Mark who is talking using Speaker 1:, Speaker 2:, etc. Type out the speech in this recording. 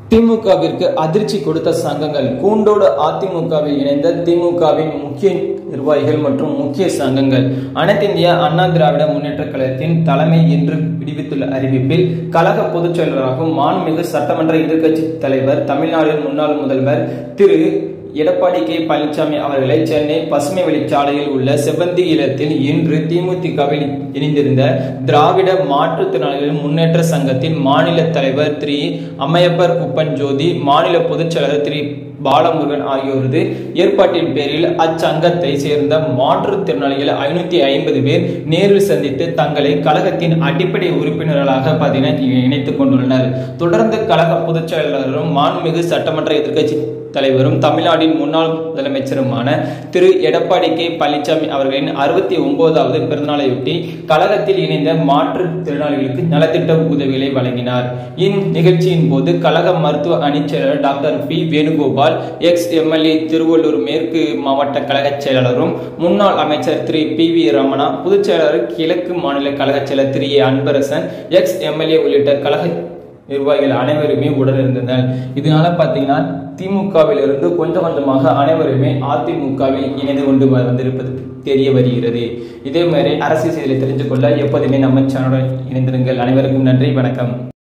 Speaker 1: திமுகவிற்கு அதிர்ச்சி கொடுத்த சங்கங்கள் கூண்டோடு அதிமுகவில் இணைந்த திமுகவின் முக்கிய நிர்வாகிகள் மற்றும் முக்கிய சங்கங்கள் அனைத்து இந்திய அண்ணா திராவிட முன்னேற்ற கழகத்தின் தலைமை என்று விடுவித்துள்ள அறிவிப்பில் கழக பொதுச் செயலராகவும் மாண்புமிகு சட்டமன்ற எதிர்க்கட்சி தலைவர் தமிழ்நாடு முன்னாள் முதல்வர் திரு எடப்பாடி கே பழனிசாமி அவர்களை சென்னை பசுமை வழிச்சாலையில் உள்ள செவ்வந்தி இல்லத்தில் இன்று திமுகவில் இணைந்திருந்த திராவிட மாற்றுத்திறனாளிகள் முன்னேற்ற சங்கத்தின் மாநில தலைவர் திரு அம்மையப்பர் குப்பன் ஜோதி மாநில பொதுச் செயலாளர் திரு பாலமுருகன் ஆகியோரது ஏற்பாட்டின் பேரில் அச்சங்கத்தை சேர்ந்த மாற்றுத்திறனாளிகள் ஐநூத்தி ஐம்பது பேர் நேரில் சந்தித்து தங்களை கழகத்தின் அடிப்படை உறுப்பினர்களாக பார்த்தீங்கன்னா இணைத்துக் கொண்டுள்ளனர் தொடர்ந்து கழக பொதுச் செயலாளரும் மாண்புமிகு சட்டமன்ற எதிர்க்கட்சி தலைவரும் தமிழ்நாட்டின் முன்னாள் முதலமைச்சருமான திரு எடப்பாடி கே பழனிசாமி அவர்களின் அறுபத்தி ஒன்பதாவது பிறந்தநாளையொட்டி கழகத்தில் இணைந்த மாற்றுத்திறனாளிகளுக்கு நலத்திட்ட உதவிகளை வழங்கினார் இந்நிகழ்ச்சியின் போது கழக மருத்துவ அணிச் செயலாளர் doctor P Venugopal ex MLA Tiruvallur மேற்கு மாவட்ட கழக செயலாளரும் முன்னாள் அமைச்சர் திரு பி வி ரமணா பொதுச் செயலாளர் கிழக்கு மாநில கழக செயலர் Thiru A Anbarasan ex MLA உள்ளிட்ட கழக நிர்வாகிகள் அனைவருமே உடனிருந்தனர் இதனால பாத்தீங்கன்னா திமுகவில் இருந்து கொஞ்சம் கொஞ்சமாக அனைவருமே அதிமுகவில் இணைந்து கொண்டு வந்திருப்பது தெரிய வருகிறது இதே மாதிரி அரசியல் செய்திகளை தெரிஞ்சு கொள்ள எப்போதுமே நம்ம சேனலுடன் இணைந்திருங்கள் அனைவருக்கும் நன்றி வணக்கம்